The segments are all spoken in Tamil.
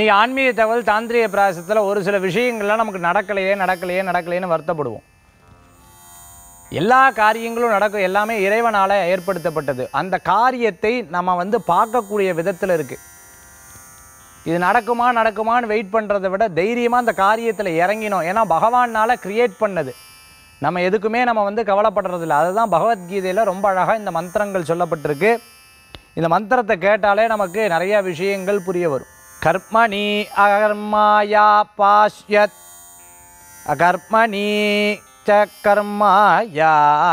இன்றைக்கி ஆன்மீக தகவல் தாந்திரிய பிராசத்தில் ஒரு சில விஷயங்கள்லாம் நமக்கு நடக்கலையே நடக்கலையே நடக்கலையேன்னு வருத்தப்படுவோம் எல்லா காரியங்களும் நடக்கும் எல்லாமே இறைவனால் ஏற்படுத்தப்பட்டது அந்த காரியத்தை நம்ம வந்து பார்க்கக்கூடிய விதத்தில் இருக்குது இது நடக்குமா நடக்குமான்னு வெயிட் பண்ணுறதை விட தைரியமாக அந்த காரியத்தில் இறங்கினோம் ஏன்னா பகவானால் கிரியேட் பண்ணது நம்ம எதுக்குமே நம்ம வந்து கவலைப்படுறதில்ல அதுதான் பகவத்கீதையில் ரொம்ப அழகாக இந்த மந்திரங்கள் சொல்லப்பட்டிருக்கு இந்த மந்திரத்தை கேட்டாலே நமக்கு நிறைய விஷயங்கள் புரிய வரும் கர்மணி அகர்மாயா பாஷ்யத் அகர்மணி ச கர்மாயா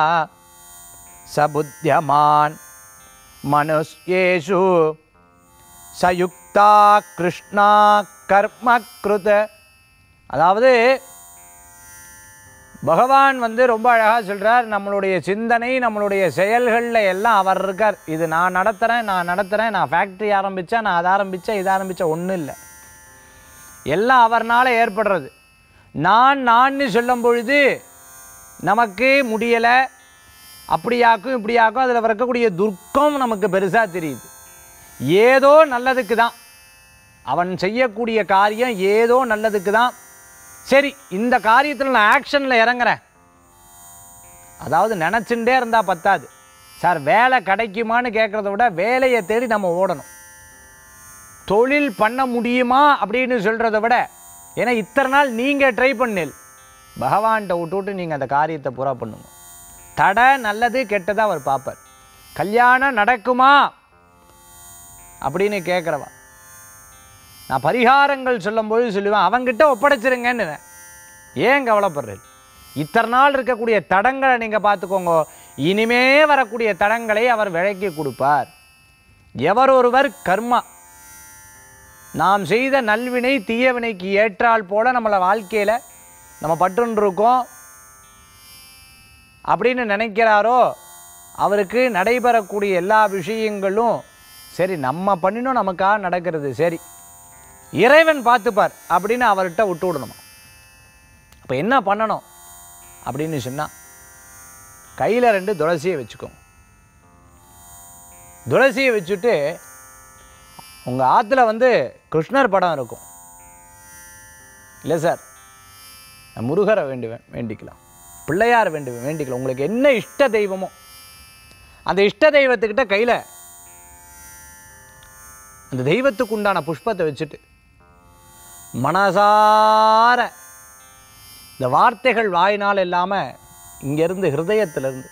சபுத்தியமான் மனுஷ்யேஷு சயுக்தா கிருஷ்ணா கர்ம கிருத அதாவது பகவான் வந்து ரொம்ப அழகாக சொல்கிறார் நம்மளுடைய சிந்தனை நம்மளுடைய செயல்களில் எல்லாம் அவர் இருக்கார் இது நான் நடத்துகிறேன் நான் நடத்துகிறேன் நான் ஃபேக்ட்ரி ஆரம்பித்தேன் நான் அதை ஆரம்பித்தேன் இதை ஆரம்பித்தேன் ஒன்றும் இல்லை எல்லாம் அவர்னால ஏற்படுறது நான் நான்னு சொல்லும் பொழுது நமக்கு முடியலை அப்படியாக்கும் இப்படியாக்கும் அதில் இருக்கக்கூடிய துர்க்கம் நமக்கு பெருசாக தெரியுது ஏதோ நல்லதுக்கு தான் அவன் செய்யக்கூடிய காரியம் ஏதோ நல்லதுக்கு தான் சரி இந்த காரியத்தில் நான் ஆக்ஷனில் இறங்குறேன் அதாவது நினச்சுட்டே இருந்தால் பத்தாது சார் வேலை கிடைக்குமான்னு கேட்குறத விட வேலையை தேடி நம்ம ஓடணும் தொழில் பண்ண முடியுமா அப்படின்னு சொல்கிறத விட ஏன்னா இத்தனை நாள் நீங்கள் ட்ரை பண்ணில் பகவான்கிட்ட விட்டு விட்டு நீங்கள் அந்த காரியத்தை பூரா பண்ணுங்க தடை நல்லது கெட்டதை அவர் பார்ப்பார் கல்யாணம் நடக்குமா அப்படின்னு கேட்குறவா நான் பரிகாரங்கள் சொல்லும்போது சொல்லுவேன் அவங்கிட்ட ஒப்படைச்சிருங்கன்னு ஏன் கவலைப்படுறேன் இத்தனை நாள் இருக்கக்கூடிய தடங்களை நீங்கள் பார்த்துக்கோங்க இனிமே வரக்கூடிய தடங்களை அவர் விலைக்கு கொடுப்பார் எவர் ஒருவர் கர்மா நாம் செய்த நல்வினை தீயவினைக்கு ஏற்றால் போல நம்மளை வாழ்க்கையில் நம்ம பற்றுன்னு இருக்கோம் அப்படின்னு நினைக்கிறாரோ அவருக்கு நடைபெறக்கூடிய எல்லா விஷயங்களும் சரி நம்ம பண்ணினோம் நமக்காக நடக்கிறது சரி இறைவன் பார்த்துப்பார் அப்படின்னு அவர்கிட்ட விட்டு விடணுமா அப்போ என்ன பண்ணணும் அப்படின்னு சொன்னால் கையில் ரெண்டு துளசியை வச்சுக்கோங்க துளசியை வச்சுட்டு உங்கள் ஆற்றுல வந்து கிருஷ்ணர் படம் இருக்கும் இல்லை சார் நான் முருகரை வேண்டுவேன் வேண்டிக்கலாம் பிள்ளையார் வேண்டுவேன் வேண்டிக்கலாம் உங்களுக்கு என்ன இஷ்ட தெய்வமோ அந்த இஷ்ட தெய்வத்துக்கிட்ட கையில் அந்த தெய்வத்துக்கு உண்டான புஷ்பத்தை வச்சுட்டு மனசார இந்த வார்த்தைகள் வாயினால் இல்லாமல் இங்கேருந்து ஹிருதயத்திலிருந்து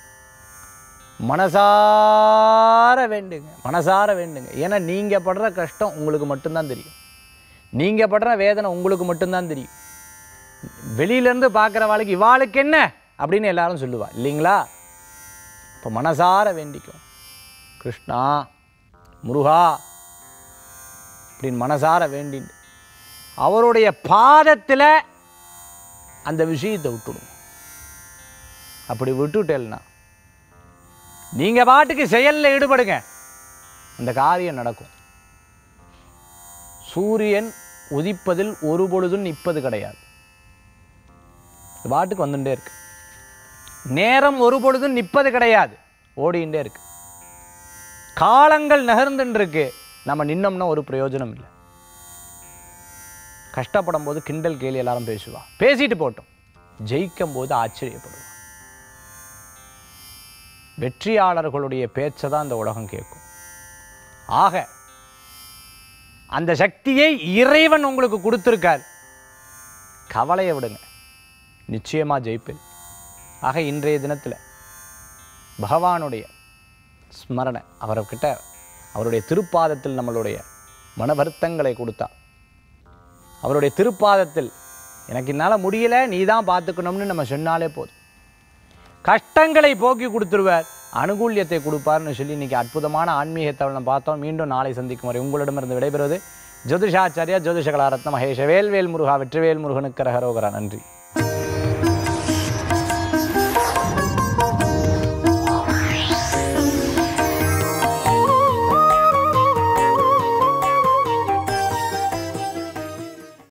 மனசார வேண்டுங்க மனசார வேண்டுங்க ஏன்னா நீங்கள் படுற கஷ்டம் உங்களுக்கு மட்டும்தான் தெரியும் நீங்கள் படுற வேதனை உங்களுக்கு மட்டும்தான் தெரியும் வெளியிலேருந்து பார்க்குற வாளுக்கு இவாளுக்கு என்ன அப்படின்னு எல்லாரும் சொல்லுவா இல்லைங்களா இப்போ மனசார வேண்டிக்கும் கிருஷ்ணா முருகா அப்படின்னு மனசார வேண்டிட்டு அவருடைய பாதத்தில் அந்த விஷயத்தை விட்டுடும் அப்படி விட்டுட்டேன்னா நீங்கள் பாட்டுக்கு செயலில் ஈடுபடுங்க அந்த காரியம் நடக்கும் சூரியன் உதிப்பதில் ஒரு பொழுதும் நிற்பது கிடையாது இது பாட்டுக்கு வந்துட்டே இருக்கு நேரம் ஒரு பொழுதும் நிற்பது கிடையாது ஓடிண்டே இருக்கு காலங்கள் நகர்ந்துட்டு இருக்கு நம்ம நின்னோம்னா ஒரு பிரயோஜனம் இல்லை கஷ்டப்படும் போது கிண்டல் கேலி எல்லாரும் பேசுவா பேசிட்டு போட்டோம் ஜெயிக்கும் போது ஆச்சரியப்படுவா வெற்றியாளர்களுடைய பேச்சை தான் இந்த உலகம் கேட்கும் ஆக அந்த சக்தியை இறைவன் உங்களுக்கு கொடுத்துருக்கார் கவலையை விடுங்க நிச்சயமா ஜெயிப்பேன் ஆக இன்றைய தினத்தில் பகவானுடைய ஸ்மரணை அவர்கிட்ட அவருடைய திருப்பாதத்தில் நம்மளுடைய மன வருத்தங்களை கொடுத்தா அவருடைய திருப்பாதத்தில் எனக்கு என்னால் முடியல நீ தான் பார்த்துக்கணும்னு நம்ம சொன்னாலே போதும் கஷ்டங்களை போக்கி கொடுத்துருவார் அனுகூல்யத்தை கொடுப்பார்னு சொல்லி இன்னைக்கு அற்புதமான ஆன்மீகத்தை நம்ம பார்த்தோம் மீண்டும் நாளை சந்திக்கும் வரை உங்களிடமிருந்து விடைபெறுவது ஜோதிஷாச்சாரியா ஜோதிஷ கலாரத்ன மகேஷ வேல்வேல் முருகா வெற்றிவேல் முருகனுக்கு ரகரோகரா நன்றி